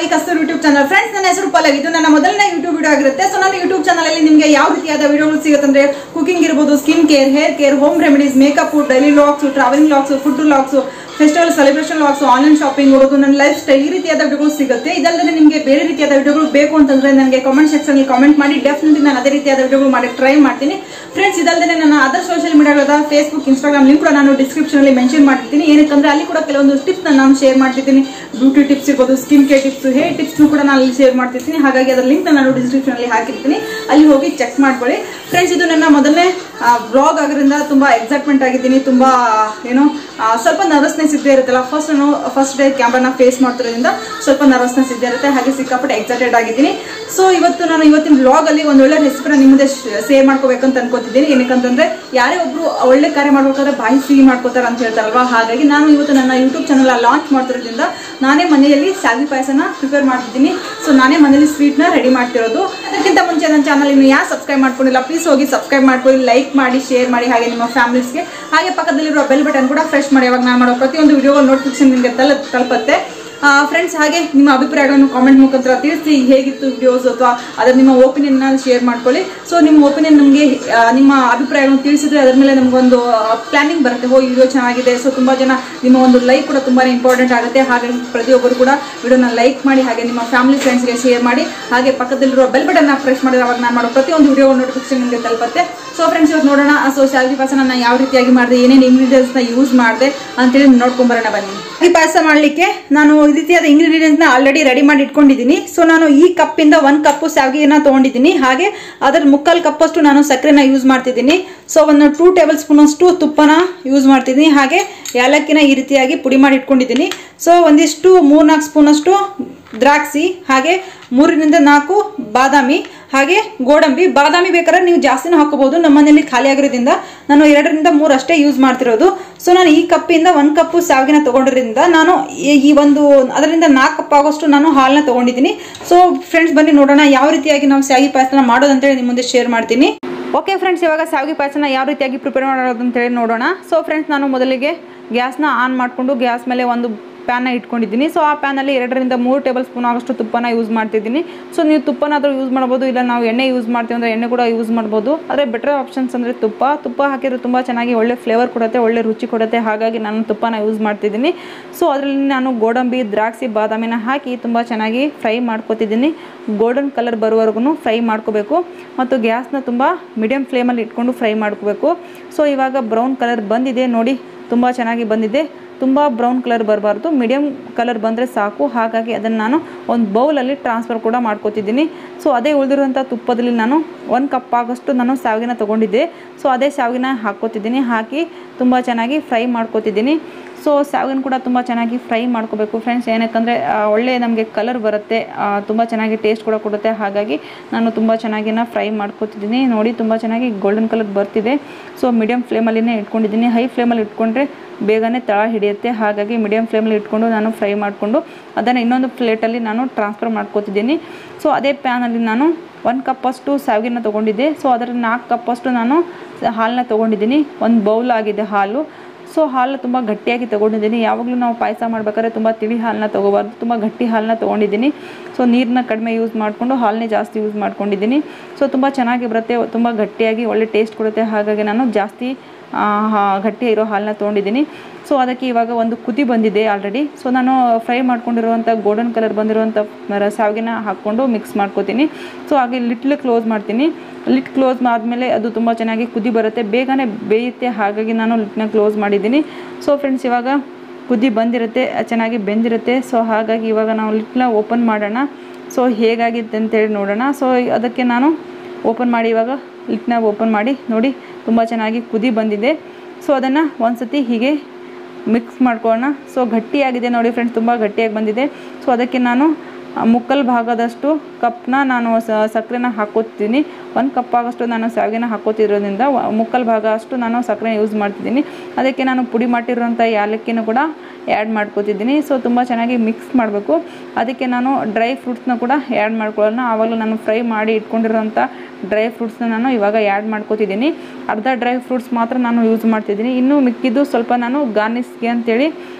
Pallavi Kasthur YouTube channel friends ನನ್ನ ಹೆಸರು ಪಲ್ಲವಿ ಇದು ನನ್ನ ಮೊದಲನೇ ಯೂಟ್ಯೂಬ್ ವಿಡಿಯೋ ಆಗಿರುತ್ತೆ ಸೊ ನನ್ನ ಯೂಟ್ಯೂಬ್ ಚಾನಲ್ ಅಲ್ಲಿ ನಿಮಗೆ ಯಾವ ರೀತಿಯಾದ ವಿಡಿಯೋಗಳು ಸಿಗುತ್ತೆ ಅಂದ್ರೆ ಕುಕಿಂಗ್ ಇರ್ಬೋದು skin care hair care home remedies makeup daily looks travelling looks food looks festival celebration looks online shopping ಹೋಗೋದು ನನ್ನ ಲೈಫ್ ಸ್ಟೈಲ್ ಈ ರೀತಿಯಾದ ವಿಡಿಯೋಗಳು ಸಿಗುತ್ತೆ ಇದಲ್ಲದೆ ನಿಮಗೆ ಬೇರೆ ರೀತಿಯಾದ ವಿಡಿಯೋಗಳು ಬೇಕು ಅಂತಂದ್ರೆ ನನಗೆ ಕಾಮೆಂಟ್ ಸೆಕ್ಷನ್ ಅಲ್ಲಿ ಕಾಮೆಂಟ್ ಮಾಡಿ ಡೆಫಿನೆಟ್ಲಿ ನಾನು ಅದೇ ರೀತಿಯಾದ ವಿಡಿಯೋಗಳು ಮಾಡಿ ಟ್ರೈ ಮಾಡ್ತೀನಿ ಫ್ರೆಂಡ್ಸ್ ಇದಲ್ಲದೆ ನನ್ನ ಅದರ್ ಸೋಷಿಯಲ್ ಮೀಡಿಯಾಗಳಾದ ಫೇಸ್ಬುಕ್ ಇನ್ಸ್ಟಾಗ್ರಾಮ್ ಲಿಂಕ್ ಕೂಡ ನಾನು ಡಿಸ್ಕ್ರಿಪ್ಷನ್ ಅಲ್ಲಿ ಮೆನ್ಷನ್ ಮಾಡ್ತೀನಿ ಏನಕ್ಕಂದ್ರೆ ಅಲ್ಲಿ ಕೂಡ ಕೆಲವೊಂದು ಟಿಪ್ಸ್ ನಾನು ಶೇರ್ ಮಾಡ್ತಿದ್ದೀನಿ ಬ್ಯೂಟಿ ಟಿಪ್ಸ್ ಇರ್ಬೋದು skin care tips hair tips ಕೂಡ ನಾನು ಅಲ್ಲಿ ಶೇರ್ ಮಾಡ್ತಿರ್ತೀನಿ ಹಾಗಾಗಿ ಅದರ ಲಿಂಕ್ ನಾನು ಡಿಸ್ಕ್ರಿಪ್ಷನ್ ಅಲ್ಲಿ ಹಾಕಿರ್ತೀನಿ ಅಲ್ಲಿ ಹೋಗಿ ಚೆಕ್ ಮಾಡ್ಕೊಳ್ಳಿ ಫ್ರೆಂಡ್ಸ್ ಇದು ನನ್ನ ಮೊದಲನೇ ಬ್ಲಾಗ್ ಆಗೋದ್ರಿಂದ ತುಂಬಾ ಎಕ್ಸೈಟ್ಮೆಂಟ್ ಆಗಿದ್ದೀನಿ ತುಂಬಾ ಏನೋ ಆ, ಸ್ವಲ್ಪ ನರ್ವಸ್ನೆಸ್ ಇದ್ದೇ ಇರುತ್ತಲ್ಲ ಫಸ್ಟ್ ನಾನು ಫಸ್ಟ್ ಡೇ ಕ್ಯಾಮ್ರಾನ ಫೇಸ್ ಮಾಡ್ತಿರೋದ್ರಿಂದ ಸ್ವಲ್ಪ ನರ್ವಸ್ನೆಸ್ ಇದ್ದೇ ಇರುತ್ತೆ ಹಾಗೆ ಸಿಕ್ಕಾಪಟ್ಟೆ ಎಕ್ಸೈಟೆಡ್ ಆಗಿದ್ದೀನಿ ಸೊ ಇವತ್ತು ನಾನು ಇವತ್ತಿನ ಬ್ಲಾಗ್ ಅಲ್ಲಿ ಒಂದು ಒಳ್ಳೆ ರೆಸಿಪಿನ ನಿಮ್ಮ ಮುಂದೆ ಶೇರ್ ಮಾಡ್ಕೋಬೇಕಂತ ಅನ್ಕೋತಿದ್ದೀನಿ ಏನಕ್ಕಂತಂದ್ರೆ ಯಾರೇ ಒಬ್ರು ಒಳ್ಳೆ ಕಾರ್ಯ ಮಾಡ್ಬೇಕಾದ್ರೆ ಬಾಯಿ ಸಿಹಿ ಮಾಡ್ಕೋತಾರೆ ಅಂತ ಹೇಳ್ತಾರಲ್ವಾ ಹಾಗಾಗಿ ನಾನು ಇವತ್ತು ನನ್ನ ಯೂಟ್ಯೂಬ್ ಚಾನಲ್ ಲಾಂಚ್ ಮಾಡ್ತಿರೋದ್ರಿಂದ ನಾನೇ ಮನೆಯಲ್ಲಿ ಶಾವಿಗೆ ಪಾಯಸನ ಪ್ರಿಪೇರ್ ಮಾಡ್ತಿದ್ದೀನಿ ಸೊ ನಾನೇ ಮನೇಲಿ ಸ್ವೀಟ್ನ ರೆಡಿ ಮಾಡ್ತಿರೋದು ಅದಕ್ಕಿಂತ ಮುಂಚೆ ನನ್ನ ಚಾನಲ್ ಇನ್ನು ಯಾರು ಸಬ್ಸ್ಕ್ರೈಬ್ ಮಾಡ್ಕೊಂಡಿಲ್ಲ ಪ್ಲೀಸ್ ಹೋಗಿ ಸಬ್ಸ್ಕ್ರೈಬ್ ಮಾಡ್ಕೊಳ್ಳಿ ಲೈಕ್ ಮಾಡಿ ಶೇರ್ ಮಾಡಿ ಹಾಗೆ ನಿಮ್ಮ ಫ್ಯಾಮಿಲೀಸ್ಗೆ ಹಾಗೆ ಪಕ್ಕದಲ್ಲಿರುವ ಬೆಲ್ ಬಟನ್ ಕೂಡ ಫ್ರೆಶ್ ಮಾಡಿ ಅವಾಗ ನಾನು ಮಾಡೋ ಪ್ರತಿಯೊಂದು ವಿಡಿಯೋ ನೋಟಿಫಿಕೇಶನ್ ನಿಮಗೆ ತಲ ತಲುಪತ್ತೆ ಫ್ರೆಂಡ್ಸ್ ಹಾಗೆ ನಿಮ್ಮ ಅಭಿಪ್ರಾಯಗಳನ್ನು ಕಾಮೆಂಟ್ ಮುಖಾಂತರ ತಿಳಿಸಿ ಹೇಗಿತ್ತು ವಿಡಿಯೋಸ್ ಅಥವಾ ಅದರ ನಿಮ್ಮ ಒಪಿನಿಯನ್ನ ಶೇರ್ ಮಾಡ್ಕೊಳ್ಳಿ ಸೊ ನಿಮ್ಮ ಒಪಿನಿಯನ್ ನಮಗೆ ನಿಮ್ಮ ಅಭಿಪ್ರಾಯಗಳನ್ನು ತಿಳಿಸಿದ್ರೆ ಅದರ ಮೇಲೆ ನಮಗೊಂದು ಪ್ಲಾನಿಂಗ್ ಬರುತ್ತೆ ಹೋ ವಿಡಿಯೋ ಚೆನ್ನಾಗಿದೆ ಸೊ ತುಂಬ ಜನ ನಿಮ್ಮ ಒಂದು ಲೈಕ್ ಕೂಡ ತುಂಬಾ ಇಂಪಾರ್ಟೆಂಟ್ ಆಗುತ್ತೆ ಹಾಗಾಗಿ ಪ್ರತಿಯೊಬ್ಬರು ಕೂಡ ವಿಡಿಯೋನ ಲೈಕ್ ಮಾಡಿ ಹಾಗೆ ನಿಮ್ಮ ಫ್ಯಾಮಿಲಿ ಫ್ರೆಂಡ್ಸ್ಗೆ ಶೇರ್ ಮಾಡಿ ಹಾಗೆ ಪಕ್ಕದಲ್ಲಿರುವ ಬೆಲ್ ಬಟನ್ನ ಪ್ರೆಸ್ ಮಾಡಿದ್ರೆ ಅವಾಗ ನಾನು ಮಾಡೋ ಪ್ರತಿಯೊಂದು ವಿಡಿಯೋ ನೋಟಿಫಿಕೇಶನ್ ನಿಮಗೆ ತಲುಪತ್ತೆ ಸೊ ಫ್ರೆಂಡ್ಸ್ ಇವತ್ತು ನೋಡೋಣ ಸೊ ಶಾವಿಗೆ ಪಾಯಸ ನಾನು ಯಾವ ರೀತಿಯಾಗಿ ಮಾಡಿದೆ ಏನೇನು ಇಂಗ್ರೀಡಿಯೆಂಟ್ಸ್ನ ಯೂಸ್ ಮಾಡಿದೆ ಅಂತೇಳಿ ನೋಡ್ಕೊಂಬರೋಣ ಬನ್ನಿ ಈ ಪಾಯಸ ಮಾಡಲಿಕ್ಕೆ ನಾನು ಈ ರೀತಿಯಾದ ಇಂಗ್ರೀಡಿಯೆಂಟ್ಸ್ನ ಆಲ್ರೆಡಿ ರೆಡಿ ಮಾಡಿ ಇಟ್ಕೊಂಡಿದ್ದೀನಿ ಸೊ ನಾನು ಈ ಕಪ್ಪಿಂದ ಒಂದು ಕಪ್ಪು ಶಾವಿಗೆನ ತೊಗೊಂಡಿದ್ದೀನಿ ಹಾಗೆ ಅದರ ಮುಕ್ಕಾಲು ಕಪ್ಪಷ್ಟು ನಾನು ಸಕ್ಕರೆನ ಯೂಸ್ ಮಾಡ್ತಿದ್ದೀನಿ ಸೊ ಒಂದು ಟೂ ಟೇಬಲ್ ಸ್ಪೂನ್ ಅಷ್ಟು ತುಪ್ಪನ ಯೂಸ್ ಮಾಡ್ತಿದ್ದೀನಿ ಹಾಗೆ ಏಲಕ್ಕಿನ ಈ ರೀತಿಯಾಗಿ ಪುಡಿ ಮಾಡಿ ಇಟ್ಕೊಂಡಿದ್ದೀನಿ ಸೊ ಒಂದಿಷ್ಟು ಮೂರ್ನಾಲ್ಕು ಸ್ಪೂನಷ್ಟು ದ್ರಾಕ್ಷಿ ಹಾಗೆ ಮೂರರಿಂದ ನಾಲ್ಕು ಬಾದಾಮಿ ಹಾಗೆ ಗೋಡಂಬಿ ಬಾದಾಮಿ ಬೇಕಾದ್ರೆ ನೀವು ಜಾಸ್ತಿನೂ ಹಾಕೋಬಹುದು ನಮ್ಮ ಮನೇಲಿ ಖಾಲಿ ಆಗಿರೋದ್ರಿಂದ ನಾನು ಎರಡರಿಂದ ಮೂರು ಅಷ್ಟೇ ಯೂಸ್ ಮಾಡ್ತಿರೋದು ಸೊ ನಾನು ಈ ಕಪ್ಪಿಂದ ಒಂದು ಕಪ್ಪು ಸಾವಿಗೆನ ತೊಗೊಂಡಿರೋದ್ರಿಂದ ನಾನು ಈ- ಈ ಒಂದು ಅದರಿಂದ ನಾಲ್ಕು ಕಪ್ ಆಗೋಷ್ಟು ನಾನು ಹಾಲನ್ನ ತೊಗೊಂಡಿದ್ದೀನಿ ಸೊ ಫ್ರೆಂಡ್ಸ್ ಬನ್ನಿ ನೋಡೋಣ ಯಾವ ರೀತಿಯಾಗಿ ನಾವು ಶಾವಿಗೆ ಪಾಯಸನ ಮಾಡೋದಂತೇಳಿ ನಿಮ್ಮ ಮುಂದೆ ಶೇರ್ ಮಾಡ್ತೀನಿ ಓಕೆ ಫ್ರೆಂಡ್ಸ್ ಇವಾಗ ಶಾವಿಗೆ ಪಾಯಸನ ಯಾವ ರೀತಿಯಾಗಿ ಪ್ರಿಪೇರ್ ಮಾಡೋದು ಅಂತೇಳಿ ನೋಡೋಣ ಸೊ ಫ್ರೆಂಡ್ಸ್ ನಾನು ಮೊದಲಿಗೆ ಗ್ಯಾಸ್ನ ಆನ್ ಮಾಡಿಕೊಂಡು ಗ್ಯಾಸ್ ಮೇಲೆ ಒಂದು ಪ್ಯಾನ್ನ ಇಟ್ಕೊಂಡಿದ್ದೀನಿ ಸೊ ಆ ಪ್ಯಾನಲ್ಲಿ ಎರಡರಿಂದ ಮೂರು ಟೇಬಲ್ ಸ್ಪೂನ್ ಆಗೋಷ್ಟು ತುಪ್ಪನ ಯೂಸ್ ಮಾಡ್ತಿದ್ದೀನಿ ಸೊ ನೀವು ತುಪ್ಪನಾದರೂ ಯೂಸ್ ಮಾಡ್ಬೋದು ಇಲ್ಲ ನಾವು ಎಣ್ಣೆ ಯೂಸ್ ಮಾಡ್ತೀವಿ ಅಂದರೆ ಎಣ್ಣೆ ಕೂಡ ಯೂಸ್ ಮಾಡ್ಬೋದು ಆದರೆ ಬೆಟರ್ ಆಪ್ಷನ್ಸ್ ಅಂದರೆ ತುಪ್ಪ ತುಪ್ಪ ಹಾಕಿದ್ರೆ ತುಂಬ ಚೆನ್ನಾಗಿ ಒಳ್ಳೆ ಫ್ಲೇವರ್ ಕೊಡುತ್ತೆ ಒಳ್ಳೆ ರುಚಿ ಕೊಡುತ್ತೆ ಹಾಗಾಗಿ ನಾನು ತುಪ್ಪನ ಯೂಸ್ ಮಾಡ್ತಿದ್ದೀನಿ ಸೊ ಅದರಲ್ಲಿ ನಾನು ಗೋಡಂಬಿ ದ್ರಾಕ್ಷಿ ಬಾದಾಮಿನ ಹಾಕಿ ತುಂಬ ಚೆನ್ನಾಗಿ ಫ್ರೈ ಮಾಡ್ಕೊತಿದ್ದೀನಿ ಗೋಲ್ಡನ್ ಕಲರ್ ಬರುವವರೆಗೂ ಫ್ರೈ ಮಾಡ್ಕೋಬೇಕು ಮತ್ತು ಗ್ಯಾಸ್ನ ತುಂಬ ಮೀಡಿಯಮ್ ಫ್ಲೇಮಲ್ಲಿ ಇಟ್ಕೊಂಡು ಫ್ರೈ ಮಾಡ್ಕೋಬೇಕು ಸೊ ಇವಾಗ ಬ್ರೌನ್ ಕಲರ್ ಬಂದಿದೆ ನೋಡಿ ತುಂಬ ಚೆನ್ನಾಗಿ ಬಂದಿದೆ ತುಂಬ ಬ್ರೌನ್ ಕಲರ್ ಬರಬಾರ್ದು ಮೀಡಿಯಮ್ ಕಲರ್ ಬಂದರೆ ಸಾಕು ಹಾಗಾಗಿ ಅದನ್ನು ನಾನು ಒಂದು ಬೌಲಲ್ಲಿ ಟ್ರಾನ್ಸ್ಫರ್ ಕೂಡ ಮಾಡ್ಕೋತಿದ್ದೀನಿ ಸೊ ಅದೇ ಉಳಿದಿರುವಂಥ ತುಪ್ಪದಲ್ಲಿ ನಾನು ಒಂದು ಕಪ್ ಆಗೋಷ್ಟು ನಾನು ಸಾವಿಗೆನ ತೊಗೊಂಡಿದ್ದೆ ಸೊ ಅದೇ ಸಾವಿಗೆನ ಹಾಕ್ಕೋತಿದ್ದೀನಿ ಹಾಕಿ ತುಂಬ ಚೆನ್ನಾಗಿ ಫ್ರೈ ಮಾಡ್ಕೋತಿದ್ದೀನಿ ಸೊ ಸಾವಿಗೆನ ಕೂಡ ತುಂಬ ಚೆನ್ನಾಗಿ ಫ್ರೈ ಮಾಡ್ಕೋಬೇಕು ಫ್ರೆಂಡ್ಸ್ ಏನಕ್ಕಂದರೆ ಒಳ್ಳೆ ನಮಗೆ ಕಲರ್ ಬರುತ್ತೆ ತುಂಬ ಚೆನ್ನಾಗಿ ಟೇಸ್ಟ್ ಕೂಡ ಕೊಡುತ್ತೆ ಹಾಗಾಗಿ ನಾನು ತುಂಬ ಚೆನ್ನಾಗಿನ ಫ್ರೈ ಮಾಡ್ಕೋತಿದ್ದೀನಿ ನೋಡಿ ತುಂಬ ಚೆನ್ನಾಗಿ ಗೋಲ್ಡನ್ ಕಲರ್ ಬರ್ತಿದೆ ಸೊ ಮೀಡಿಯಮ್ ಫ್ಲೇಮಲ್ಲಿನೇ ಇಟ್ಕೊಂಡಿದ್ದೀನಿ ಹೈ ಫ್ಲೇಮಲ್ಲಿ ಇಟ್ಕೊಂಡ್ರೆ ಬೇಗನೆ ತಳ ಹಿಡಿಯುತ್ತೆ ಹಾಗಾಗಿ ಮೀಡಿಯಮ್ ಫ್ಲೇಮಲ್ಲಿ ಇಟ್ಕೊಂಡು ನಾನು ಫ್ರೈ ಮಾಡಿಕೊಂಡು ಅದನ್ನು ಇನ್ನೊಂದು ಪ್ಲೇಟಲ್ಲಿ ನಾನು ಟ್ರಾನ್ಸ್ಫರ್ ಮಾಡ್ಕೋತಿದ್ದೀನಿ ಸೊ ಅದೇ ಪ್ಯಾನಲ್ಲಿ ನಾನು ಒಂದು ಕಪ್ಪಷ್ಟು ಸಾವಿಗೆನ ತೊಗೊಂಡಿದ್ದೆ ಸೊ ಅದರ ನಾಲ್ಕು ಕಪ್ಪಷ್ಟು ನಾನು ಹಾಲನ್ನ ತೊಗೊಂಡಿದ್ದೀನಿ ಒಂದು ಬೌಲ್ ಆಗಿದೆ ಹಾಲು ಸೊ ಹಾಲು ತುಂಬ ಗಟ್ಟಿಯಾಗಿ ತೊಗೊಂಡಿದ್ದೀನಿ ಯಾವಾಗಲೂ ನಾವು ಪಾಯಸ ಮಾಡ್ಬೇಕಾದ್ರೆ ತುಂಬ ತಿಳಿ ಹಾಲನ್ನ ತೊಗೋಬಾರ್ದು ತುಂಬ ಗಟ್ಟಿ ಹಾಲನ್ನ ತೊಗೊಂಡಿದ್ದೀನಿ ಸೊ ನೀರನ್ನ ಕಡಿಮೆ ಯೂಸ್ ಮಾಡಿಕೊಂಡು ಹಾಲನ್ನೇ ಜಾಸ್ತಿ ಯೂಸ್ ಮಾಡ್ಕೊಂಡಿದ್ದೀನಿ ಸೊ ತುಂಬ ಚೆನ್ನಾಗಿ ಬರುತ್ತೆ ತುಂಬ ಗಟ್ಟಿಯಾಗಿ ಒಳ್ಳೆ ಟೇಸ್ಟ್ ಕೊಡುತ್ತೆ ಹಾಗಾಗಿ ನಾನು ಜಾಸ್ತಿ ಆ, ಹಾ- ಗಟ್ಟಿ ಇರೋ ಹಾಲನ್ನ ತೊಗೊಂಡಿದ್ದೀನಿ ಸೊ ಅದಕ್ಕೆ ಇವಾಗ ಒಂದು ಕುದಿ ಬಂದಿದೆ ಆಲ್ರೆಡಿ ಸೊ ನಾನು ಫ್ರೈ ಮಾಡ್ಕೊಂಡಿರುವಂಥ ಗೋಲ್ಡನ್ ಕಲರ್ ಬಂದಿರುವಂಥ ರ- ಸಾವಿಗೆನ ಹಾಕ್ಕೊಂಡು ಮಿಕ್ಸ್ ಮಾಡ್ಕೋತೀನಿ ಸೊ ಹಾಗೆ ಲಿಟ್ಲ್ ಕ್ಲೋಸ್ ಮಾಡ್ತೀನಿ ಲಿಟ್ ಕ್ಲೋಸ್ ಆದಮೇಲೆ ಅದು ತುಂಬ ಚೆನ್ನಾಗಿ ಕುದಿ ಬರುತ್ತೆ ಬೇಗನೆ ಬೇಯುತ್ತೆ ಹಾಗಾಗಿ ನಾನು ಲಿಟ್ನ ಕ್ಲೋಸ್ ಮಾಡಿದ್ದೀನಿ ಸೊ ಫ್ರೆಂಡ್ಸ್ ಇವಾಗ ಕುದಿ ಬಂದಿರುತ್ತೆ ಚೆನ್ನಾಗಿ ಬೆಂದಿರುತ್ತೆ ಸೊ ಹಾಗಾಗಿ ಇವಾಗ ನಾವು ಲಿಟ್ನ ಓಪನ್ ಮಾಡೋಣ ಸೊ ಹೇಗಾಗಿತ್ತು ಅಂತೇಳಿ ನೋಡೋಣ ಸೊ ಅದಕ್ಕೆ ನಾನು ಓಪನ್ ಮಾಡಿ ಇವಾಗ ಲಿಟ್ನ ಓಪನ್ ಮಾಡಿ ನೋಡಿ ತುಂಬ ಚೆನ್ನಾಗಿ ಕುದಿ ಬಂದಿದೆ ಸೊ ಅದನ್ನು ಒಂದ್ಸತಿ ಹೀಗೆ ಮಿಕ್ಸ್ ಮಾಡ್ಕೊಳ್ಳೋಣ ಸೊ ಗಟ್ಟಿಯಾಗಿದೆ ನೋಡಿ ಫ್ರೆಂಡ್ಸ್ ತುಂಬ ಗಟ್ಟಿಯಾಗಿ ಬಂದಿದೆ ಸೊ ಅದಕ್ಕೆ ನಾನು ಆ, ಮುಕ್ಕಲ್ ಭಾಗದಷ್ಟು ಕಪ್ನ ನಾನು ಸ- ಸಕ್ಕರೆನ ಹಾಕೋತೀನಿ ಒಂದು ಕಪ್ ಆಗಷ್ಟು ನಾನು ಸಾವಿಗೆನ ಹಾಕೋತಿರೋದ್ರಿಂದ ವ- ಮುಕ್ಕಲ್ ಭಾಗ ಅಷ್ಟು ನಾನು ಸಕ್ಕರೆ ಯೂಸ್ ಮಾಡ್ತಿದ್ದೀನಿ ಅದಕ್ಕೆ ನಾನು ಪುಡಿ ಮಾಡಿರೋಂಥ ಯಾಲಕ್ಕಿನೂ ಕೂಡ ಆ್ಯಡ್ ಮಾಡ್ಕೋತಿದ್ದೀನಿ ಸೊ ತುಂಬ ಚೆನ್ನಾಗಿ ಮಿಕ್ಸ್ ಮಾಡಬೇಕು ಅದಕ್ಕೆ ನಾನು ಡ್ರೈ ಫ್ರೂಟ್ಸ್ನ ಕೂಡ ಆ್ಯಡ್ ಮಾಡ್ಕೊಳ್ಳೋಣ ಆವಾಗಲೂ ನಾನು ಫ್ರೈ ಮಾಡಿ ಇಟ್ಕೊಂಡಿರೋಂಥ ಡ್ರೈ ಫ್ರೂಟ್ಸ್ನ ನಾನು ಇವಾಗ ಆ್ಯಡ್ ಮಾಡ್ಕೋತಿದ್ದೀನಿ ಅರ್ಧ ಡ್ರೈ ಫ್ರೂಟ್ಸ್ ಮಾತ್ರ ನಾನು ಯೂಸ್ ಮಾಡ್ತಿದ್ದೀನಿ ಇನ್ನು ಮಿಕ್ಕಿದ್ದು ಸ್ವಲ್ಪ ನಾನು ಗಾರ್ನಿಷ್ಗೆ ಅಂತೇಳಿ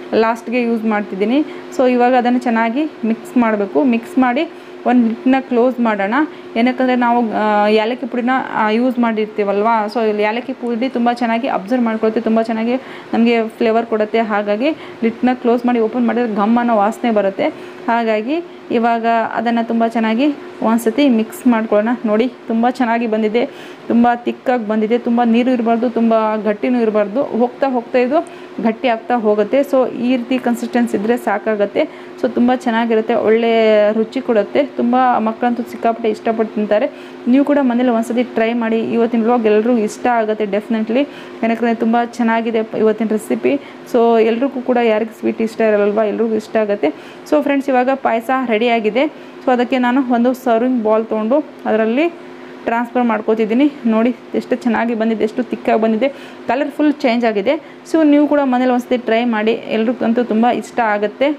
ಲಾಸ್ಟ್ಗೆ ಯೂಸ್ ಮಾಡ್ತಿದ್ದೀನಿ ಸೊ ಇವಾಗ ಅದನ್ನು ಚೆನ್ನಾಗಿ ಮಿಕ್ಸ್ ಮಾಡಬೇಕು ಮಿಕ್ಸ್ ಮಾಡಿ ಒಂದು ಲಿಟ್ನ ಕ್ಲೋಸ್ ಮಾಡೋಣ ಏನಕ್ಕಂದರೆ ನಾವು ಆ, ಏಲಕ್ಕಿ ಪುಡಿನ ಯೂಸ್ ಮಾಡಿರ್ತೀವಲ್ವಾ ಸೊ ಇಲ್ಲಿ ಏಲಕ್ಕಿ ಪುಡಿ ತುಂಬ ಚೆನ್ನಾಗಿ ಅಬ್ಸರ್ವ್ ಮಾಡ್ಕೊಳುತ್ತೆ ತುಂಬ ಚೆನ್ನಾಗಿ ನಮಗೆ ಫ್ಲೇವರ್ ಕೊಡುತ್ತೆ ಹಾಗಾಗಿ ಲಿಟ್ನ ಕ್ಲೋಸ್ ಮಾಡಿ ಓಪನ್ ಮಾಡಿದ್ರೆ ಘಮ್ ಅನ್ನೋ ವಾಸನೆ ಬರುತ್ತೆ ಹಾಗಾಗಿ ಇವಾಗ ಅದನ್ನು ತುಂಬ ಚೆನ್ನಾಗಿ ಒಂದ್ಸತಿ ಮಿಕ್ಸ್ ಮಾಡ್ಕೊಳ್ಳೋಣ ನೋಡಿ ತುಂಬ ಚೆನ್ನಾಗಿ ಬಂದಿದೆ ತುಂಬ ತಿಕ್ಕಾಗಿ ಬಂದಿದೆ ತುಂಬ ನೀರು ಇರಬಾರ್ದು ತುಂಬ ಗಟ್ಟಿನೂ ಇರಬಾರ್ದು ಹೋಗ್ತಾ ಹೋಗ್ತಾ ಇದು ಗಟ್ಟಿ ಆಗ್ತಾ ಹೋಗುತ್ತೆ ಸೊ ಈ ರೀತಿ ಕನ್ಸಿಸ್ಟೆನ್ಸಿ ಇದ್ದರೆ ಸಾಕಾಗುತ್ತೆ ಸೊ ತುಂಬ ಚೆನ್ನಾಗಿರುತ್ತೆ ಒಳ್ಳೆ ರುಚಿ ಕೊಡುತ್ತೆ ತುಂಬ ಮಕ್ಕಳಂತೂ ಸಿಕ್ಕಾಪಟ್ಟೆ ಇಷ್ಟಪಟ್ಟು ತಿಂತಾರೆ ನೀವು ಕೂಡ ಮನೇಲಿ ಒಂದ್ಸತಿ ಟ್ರೈ ಮಾಡಿ ಇವತ್ತಿನ ವ್ಲಾಗ್ ಎಲ್ಲರಿಗೂ ಇಷ್ಟ ಆಗುತ್ತೆ ಡೆಫಿನೆಟ್ಲಿ ಯಾಕಂದರೆ ತುಂಬ ಚೆನ್ನಾಗಿದೆ ಪ- ಇವತ್ತಿನ ರೆಸಿಪಿ ಸೊ ಎಲ್ರಿಗೂ ಕೂಡ ಯಾರಿಗೆ ಸ್ವೀಟ್ ಇಷ್ಟ ಇರಲ್ವಾ ಎಲ್ರಿಗೂ ಇಷ್ಟ ಆಗುತ್ತೆ ಸೊ ಫ್ರೆಂಡ್ಸ್ ಇವಾಗ ಪಾಯಸ ರೆಡಿಯಾಗಿದೆ ಸೊ ಅದಕ್ಕೆ ನಾನು ಒಂದು ಸರ್ವಿಂಗ್ ಬಾಲ್ ತೊಗೊಂಡು ಅದರಲ್ಲಿ ಟ್ರಾನ್ಸ್ಫರ್ ಮಾಡ್ಕೋತಿದ್ದೀನಿ ನೋಡಿ ಎಷ್ಟು ಚೆನ್ನಾಗಿ ಬಂದಿದೆ ಎಷ್ಟು ತಿಕ್ಕಾಗಿ ಬಂದಿದೆ ಕಲರ್ ಫುಲ್ ಚೇಂಜ್ ಆಗಿದೆ ಸೊ ನೀವು ಕೂಡ ಮನೇಲಿ ಒಂದ್ಸತಿ ಟ್ರೈ ಮಾಡಿ ಎಲ್ರಿಗಂತೂ ತುಂಬ ಇಷ್ಟ ಆಗುತ್ತೆ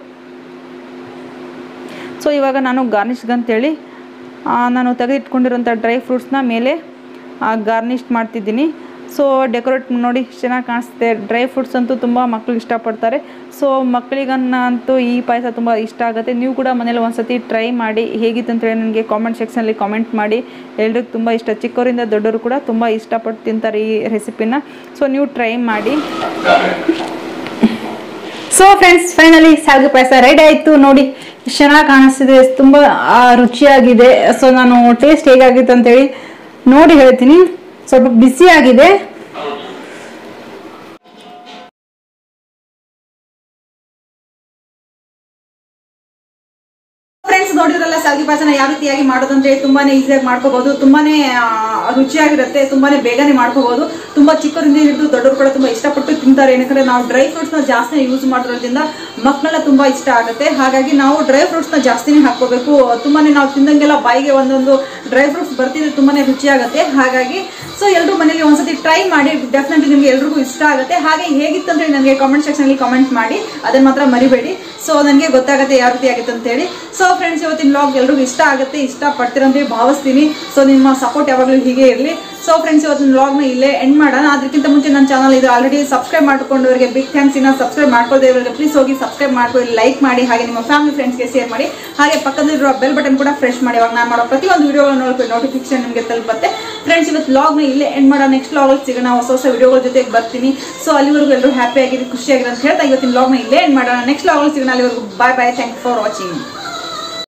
ಸೊ ಇವಾಗ ನಾನು ಗಾರ್ನಿಷ್ಗಂತೇಳಿ ಆ, ನಾನು ತೆಗೆದಿಟ್ಕೊಂಡಿರೋಂಥ ಡ್ರೈ ಫ್ರೂಟ್ಸ್ನ ಮೇಲೆ ಗಾರ್ನಿಷ್ ಮಾಡ್ತಿದ್ದೀನಿ ಸೊ ಡೆಕೋರೇಟ್ ನೋಡಿ ಚೆನ್ನಾಗಿ ಕಾಣಿಸುತ್ತೆ ಡ್ರೈ ಫ್ರೂಟ್ಸ್ ಅಂತೂ ತುಂಬ ಮಕ್ಕಳು ಇಷ್ಟಪಡ್ತಾರೆ ಸೊ ಮಕ್ಕಳಿಗನ್ನಂತೂ ಈ ಪಾಯಸ ತುಂಬ ಇಷ್ಟ ಆಗುತ್ತೆ ನೀವು ಕೂಡ ಮನೇಲಿ ಒಂದ್ಸತಿ ಟ್ರೈ ಮಾಡಿ ಹೇಗಿತ್ತು ಅಂತೇಳಿ ನನಗೆ ಕಾಮೆಂಟ್ ಸೆಕ್ಷನಲ್ಲಿ ಕಾಮೆಂಟ್ ಮಾಡಿ ಎಲ್ರಿಗೂ ತುಂಬ ಇಷ್ಟ ಚಿಕ್ಕವರಿಂದ ದೊಡ್ಡವರು ಕೂಡ ತುಂಬ ಇಷ್ಟಪಟ್ಟು ತಿಂತಾರೆ ಈ ರೆಸಿಪಿನ ಸೊ ನೀವು ಟ್ರೈ ಮಾಡಿ ಸೊ ಫ್ರೆಂಡ್ಸ್ ಫೈನಲಿ ಶಾವಿಗೆ ಪಾಯಸ ರೆಡಿ ಆಯ್ತು ನೋಡಿ ಎಷ್ಟ್ ಚೆನ್ನಾಗಿ ಕಾಣಿಸ್ತಿದೆ ತುಂಬಾ ಆ, ರುಚಿಯಾಗಿದೆ ಸೊ ನಾನು ಟೇಸ್ಟ್ ಹೇಗಾಗಿತ್ತು ಅಂತೇಳಿ ನೋಡಿ ಹೇಳ್ತೀನಿ ಸ್ವಲ್ಪ ಬಿಸಿ ಆಗಿದೆ ಫ್ರೆಂಡ್ಸ್ ನೋಡಿದ್ರಲ್ಲ ಶಾವಿಗೆ ಪಾಯಸನ ಯಾವ ರೀತಿಯಾಗಿ ಮಾಡೋದಂದ್ರೆ ತುಂಬಾನೇ ಈಸಿಯಾಗಿ ಮಾಡ್ಕೋಬಹುದು ತುಂಬಾನೇ ಆ, ರುಚಿಯಾಗಿರುತ್ತೆ ತುಂಬಾನೇ ಬೇಗನೆ ಮಾಡ್ಕೋಬಹುದು ತುಂಬಾ ಚಿಕ್ಕವರಿಂದ ಹಿಡಿದು ದೊಡ್ಡವರು ಕೂಡ ತುಂಬಾ ಇಷ್ಟಪಟ್ಟು ತಿಂತಾರೆ ಏನಂದ್ರೆ ನಾವು ಡ್ರೈ ಫ್ರೂಟ್ಸ್ ನ ಜಾಸ್ತಿ ಯೂಸ್ ಮಾಡೋದ್ರಿಂದ ಮಕ್ಕಳೆಲ್ಲ ತುಂಬಾ ಇಷ್ಟ ಆಗುತ್ತೆ ಹಾಗಾಗಿ ನಾವು ಡ್ರೈ ಫ್ರೂಟ್ಸ್ ನ ಜಾಸ್ತಿನೇ ಹಾಕೋಬೇಕು ತುಂಬಾನೇ ನಾವು ತಿಂದಂಗೆಲ್ಲ ಬಾಯಿಗೆ ಒಂದೊಂದು ಡ್ರೈ ಫ್ರೂಟ್ಸ್ ಬರ್ತಿದ್ರೆ ತುಂಬಾನೇ ರುಚಿಯಾಗುತ್ತೆ ಹಾಗಾಗಿ ಸೊ ಎಲ್ಲರೂ ಮನೇಲಿ ಒಂದ್ಸತಿ ಟ್ರೈ ಮಾಡಿ ಡೆಫಿನೆಟ್ಲಿ ನಿಮ್ಗೆ ಎಲ್ರಿಗೂ ಇಷ್ಟ ಆಗುತ್ತೆ ಹಾಗೆ ಹೇಗಿತ್ತು ಅಂತ ಹೇಳಿ ನನಗೆ ಕಾಮೆಂಟ್ ಸೆಕ್ಷನ್ ಅಲ್ಲಿ ಕಾಮೆಂಟ್ ಮಾಡಿ ಅದನ್ನ ಮಾತ್ರ ಮರಿಬೇಡಿ ಸೊ ನನಗೆ ಗೊತ್ತಾಗುತ್ತೆ ಯಾವ ರೀತಿ ಆಗಿತ್ತು ಅಂತ ಹೇಳಿ ಸೊ ಫ್ರೆಂಡ್ಸ್ ಇವತ್ತಿನ ಬ್ಲಾಗ್ ಎಲ್ರಿಗೂ ಇಷ್ಟ ಆಗುತ್ತೆ ಇಷ್ಟ ಪಡ್ತೀರಂತ ಭಾವಿಸ್ತೀನಿ ಸೊ ನಿಮ್ಮ ಸಪೋರ್ಟ್ ಯಾವಾಗಲೂ ಹೀಗೆ ಇರಲಿ ಸೊ ಫ್ರೆಂಡ್ಸ್ ಇವತ್ತಿನ ವ್ಲಾಗ್ನ ಇಲ್ಲೇ ಎಂಡ್ ಮಾಡೋಣ ಅದಕ್ಕಿಂತ ಮುಂಚೆ ನನ್ನ ಚಾನಲ್ ಇದು ಆಲ್ರೆಡಿ ಸಬ್ಸ್ಕ್ರೈಬ್ ಮಾಡ್ಕೊಂಡವರಿಗೆ ಬಿಗ್ ಥ್ಯಾಂಕ್ಸ್ ಇನ್ನ ಸಬ್ಸ್ಕ್ರೈಬ್ ಮಾಡ್ಕೊಳ್ಳದೆ ಇರೋರಿಗೆ ಪ್ಲೀಸ್ ಹೋಗಿ ಸಬ್ಸ್ಕ್ರೈಬ್ ಮಾಡ್ಕೊಳ್ಳಿ ಲೈಕ್ ಮಾಡಿ ಹಾಗೆ ನಿಮ್ಮ ಫ್ಯಾಮಿಲಿ ಫ್ರೆಂಡ್ಸ್ಗೆ ಶೇರ್ ಮಾಡಿ ಹಾಗೆ ಪಕ್ಕದಲ್ಲಿರುವ ಬೆಲ್ ಬಟನ್ ಕೂಡ ಫ್ರೆಶ್ ಮಾಡಿ ಅವಾಗ ನಾನು ಮಾಡೋ ಪ್ರತಿಯೊಂದು ವಿಡಿಯೋಗಳನ್ನ ನೋಡ್ಕೊಂಡು ನೋಟಿಫಿಕೇಶನ್ ನಿಮಗೆ ತಲುಪುತ್ತೆ ಫ್ರೆಂಡ್ಸ್ ಇವತ್ತು ವ್ಲಾಗ್ನ ಇಲ್ಲೇ ಎಂಡ್ ಮಾಡೋ ನೆಕ್ಸ್ಟ್ ವ್ಲಾಗಲ್ಲಿ ಸಿಗೋಣ ಹೊಸ ಹೊಸ ವಿಡಿಯೋಗಳ ಜೊತೆಗೆ ಬರ್ತೀನಿ ಸೊ ಅಲ್ಲಿವರೆಗೂ ಎಲ್ಲರೂ ಹ್ಯಾಪಿ ಆಗಿರಿ ಖುಷಿಯಾಗಿರಿ ಅಂತ ಹೇಳ್ತಾ ಇವತ್ತಿನ ವ್ಲಾಗ್ನ ಇಲ್ಲೇ ಎಂಡ್ ಮಾಡೋಣ ನೆಕ್ಸ್ಟ್ ವ್ಲಾಗಲ್ಲಿ ಸಿಗೋಣ ಅಲ್ಲಿವರೆಗೂ bye bye thank for watching